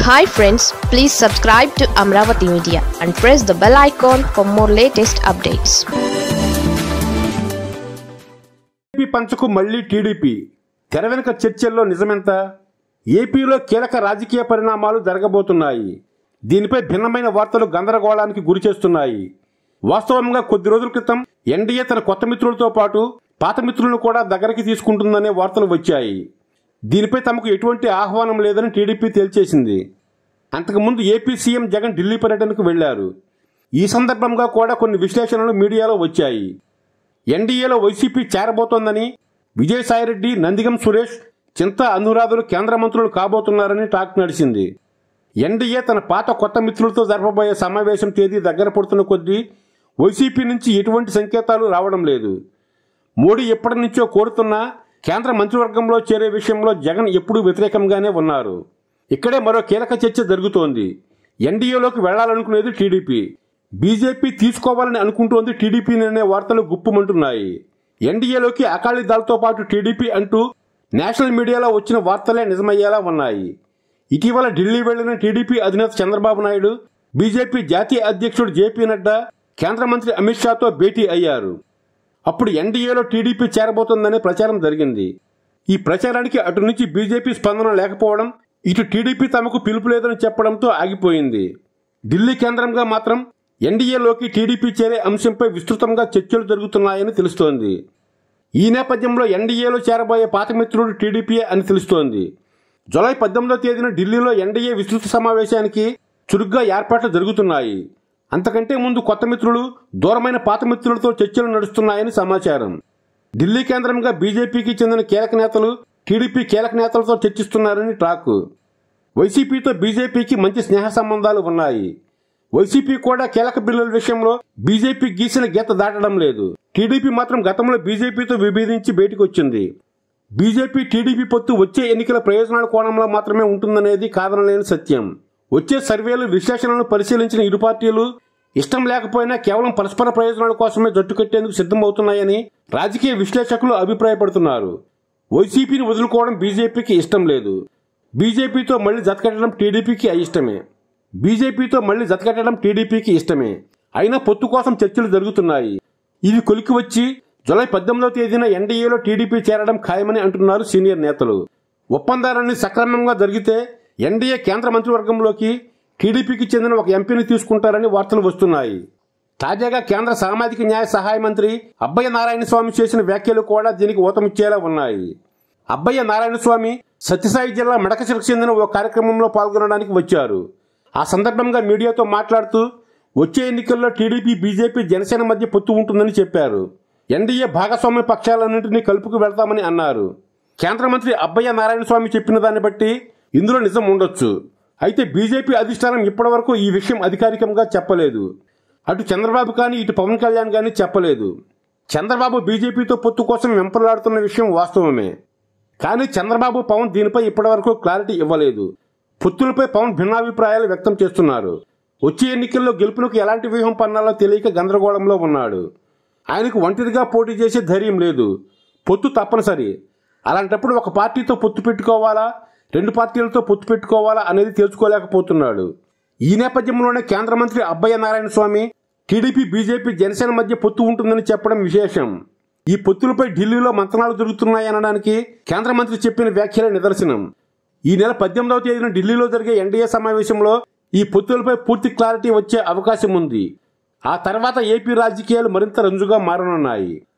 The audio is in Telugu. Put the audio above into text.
hi friends please subscribe to Amaravati media and press the bell icon for more latest updates AP పంచకు మళ్లీ టీడీపీ తెర వెనుక చర్చల్లో నిజమెంత ఏపీలో కీలక రాజకీయ పరిణామాలు జరగబోతున్నాయి దీనిపై భిన్నమైన వార్తలు గందరగోళానికి గురి చేస్తున్నాయి వాస్తవంగా కొద్ది రోజుల క్రితం ఎన్డీఏ తన కొత్త మిత్రులతో పాటు పాత మిత్రులను కూడా దగ్గరికి తీసుకుంటుందనే వార్తలు వచ్చాయి దీనిపై తమకు ఎటువంటి ఆహ్వానం లేదని టీడీపీ తేల్చేసింది అంతకుముందు ఏపీ సీఎం జగన్ ఢిల్లీ పర్యటనకు వెళ్లారు ఈ సందర్భంగా కూడా కొన్ని విశ్లేషణలు మీడియాలో వచ్చాయి ఎన్డీఏలో వైసీపీ చేరబోతోందని విజయసాయిరెడ్డి నందిగం సురేష్ చింత అనురాధులు కేంద్ర మంత్రులు కాబోతున్నారని టాక్ నడిచింది ఎన్డీఏ తన పాత కొత్త మిత్రులతో జరపబోయే సమావేశం తేదీ దగ్గర పడుతున్న కొద్దీ వైసీపీ నుంచి ఎటువంటి సంకేతాలు రావడం లేదు మోడీ ఎప్పటి నుంచో కోరుతున్నా కేంద్ర మంత్రివర్గంలో చేరే విషయంలో జగన్ ఎప్పుడూ వ్యతిరేకంగానే ఉన్నారు ఇక్కడే మరో కీలక చర్చ జరుగుతోంది ఎన్డీఏలోకి వెళ్లాలనుకునేది టీడీపీ బీజేపీ తీసుకోవాలని అనుకుంటోంది టీడీపీననే వార్తలు గుప్పుమంటున్నాయి ఎన్డీఏలోకి అకాళీ దళతో పాటు టీడీపీ అంటూ నేషనల్ మీడియాలో వచ్చిన వార్తలే నిజమయ్యేలా ఉన్నాయి ఇటీవల ఢిల్లీ వెళ్లిన టీడీపీ అధినేత చంద్రబాబు నాయుడు బీజేపీ జాతీయ అధ్యక్షుడు జేపీ నడ్డా కేంద్ర మంత్రి అమిత్ షాతో భేటీ అయ్యారు అప్పుడు ఎన్డీఏలో టీడీపీ చేరబోతోందనే ప్రచారం జరిగింది ఈ ప్రచారానికి అటు నుంచి బీజేపీ స్పందన లేకపోవడం ఇటు టీడీపీ తమకు పిలుపు లేదని చెప్పడంతో ఆగిపోయింది ఢిల్లీ కేంద్రంగా మాత్రం ఎన్డీఏలోకి టీడీపీ చేరే అంశంపై విస్తృతంగా చర్చలు జరుగుతున్నాయని తెలుస్తోంది ఈ నేపథ్యంలో ఎన్డీఏలో చేరబోయే పాత మిత్రుడు టీడీపీయే అని తెలుస్తోంది జులై పద్దెనిమిదో తేదీన ఢిల్లీలో ఎన్డీఏ విస్తృత సమావేశానికి చురుగ్గా ఏర్పాట్లు జరుగుతున్నాయి అంతకంటే ముందు కొత్త మిత్రులు దూరమైన పాత మిత్రులతో చర్చలు నడుస్తున్నాయని సమాచారం ఢిల్లీ కేంద్రంగా బీజేపీకి చెందిన కీలక నేతలు టీడీపీ కీలక నేతలతో చర్చిస్తున్నారని టాక్ వైసీపీతో బీజేపీకి మంచి స్నేహ సంబంధాలు ఉన్నాయి వైసీపీ కూడా కీలక బిల్లుల విషయంలో బీజేపీ గీసిన గీత దాటడం లేదు టీడీపీ మాత్రం గతంలో బీజేపీతో విభేదించి బయటకు వచ్చింది బీజేపీ టీడీపీ పొత్తు వచ్చే ఎన్నికల ప్రయోజనాల కోణంలో మాత్రమే ఉంటుందనేది కాదనలేని సత్యం వచ్చే సర్వేలు విశ్లేషణలను పరిశీలించిన ఇరు పార్టీలు ఇష్టం లేకపోయినా కేవలం పరస్పర ప్రయోజనాల కోసమే జట్టు కట్టేందుకు సిద్ధమవుతున్నాయని రాజకీయ విశ్లేషకులు అభిప్రాయపడుతున్నారు వైసీపీని వదులుకోవడం బీజేపీకి ఇష్టం లేదు బీజేపీతో మళ్లీ జతకట్టడం టీడీపీకి అయిష్టమే బీజేపీతో మళ్లీ జతకట్టడం టీడీపీకి ఇష్టమే అయినా పొత్తు కోసం చర్చలు జరుగుతున్నాయి ఇవి కొలికి వచ్చి జులై పద్దెనిమిదో తేదీన ఎన్డీఏలో టీడీపీ చేరడం ఖాయమని అంటున్నారు సీనియర్ నేతలు ఒప్పందాలన్నీ సక్రమంగా జరిగితే ఎన్డీఏ కేంద్ర మంత్రివర్గంలోకి టీడీపీకి చెందిన ఒక ఎంపీని తీసుకుంటారని వార్తలు వస్తున్నాయి తాజాగా కేంద్ర సామాజిక న్యాయ సహాయ మంత్రి అబ్బయ్య నారాయణ స్వామి చేసిన వ్యాఖ్యలు కూడా దీనికి ఊతమిచ్చేలా ఉన్నాయి అబ్బయ్య నారాయణ స్వామి సత్యసాయి జిల్లా మడకశిరకు చెందిన ఓ కార్యక్రమంలో పాల్గొనడానికి వచ్చారు ఆ సందర్భంగా మీడియాతో మాట్లాడుతూ వచ్చే ఎన్నికల్లో టీడీపీ బీజేపీ జనసేన మధ్య పొత్తు ఉంటుందని చెప్పారు ఎన్డీఏ భాగస్వామ్య పక్షాలన్నింటినీ కలుపుకు వెళ్తామని అన్నారు కేంద్ర మంత్రి అబ్బయ్య నారాయణ స్వామి చెప్పిన దాన్ని బట్టి ఇందులో నిజం ఉండొచ్చు అయితే బీజేపీ అధిష్టానం ఇప్పటివరకు ఈ విషయం అధికారికంగా చెప్పలేదు అటు చంద్రబాబు కానీ ఇటు పవన్ కళ్యాణ్ కానీ చెప్పలేదు చంద్రబాబు బీజేపీతో పొత్తు కోసం వెంపలాడుతున్న విషయం వాస్తవమే కానీ చంద్రబాబు పవన్ దీనిపై ఇప్పటివరకు క్లారిటీ ఇవ్వలేదు పొత్తులపై పవన్ భిన్నాభిప్రాయాలు వ్యక్తం చేస్తున్నారు వచ్చే ఎన్నికల్లో గెలుపునకు ఎలాంటి వ్యూహం పన్నాలో తెలియక గందరగోళంలో ఉన్నాడు ఆయనకు ఒంటరిగా పోటీ చేసే ధైర్యం లేదు పొత్తు తప్పనిసరి అలాంటప్పుడు ఒక పార్టీతో పొత్తు పెట్టుకోవాలా రెండు పార్టీలతో పొత్తు పెట్టుకోవాలా అనేది తెలుసుకోలేకపోతున్నాడు ఈ నేపథ్యంలోనే కేంద్ర మంత్రి అబ్బయ్య నారాయణ స్వామి టీడీపీ బీజేపీ జనసేన మధ్య పొత్తు ఉంటుందని చెప్పడం విశేషం ఈ పొత్తులపై ఢిల్లీలో మంతనాలు జరుగుతున్నాయనడానికి కేంద్ర మంత్రి చెప్పిన వ్యాఖ్యలే నిదర్శనం ఈ నెల పద్దెనిమిదవ తేదీన ఢిల్లీలో జరిగే ఎన్డీఏ సమావేశంలో ఈ పొత్తులపై పూర్తి క్లారిటీ వచ్చే అవకాశం ఉంది ఆ తర్వాత ఏపీ రాజకీయాలు మరింత రంజుగా మారనున్నాయి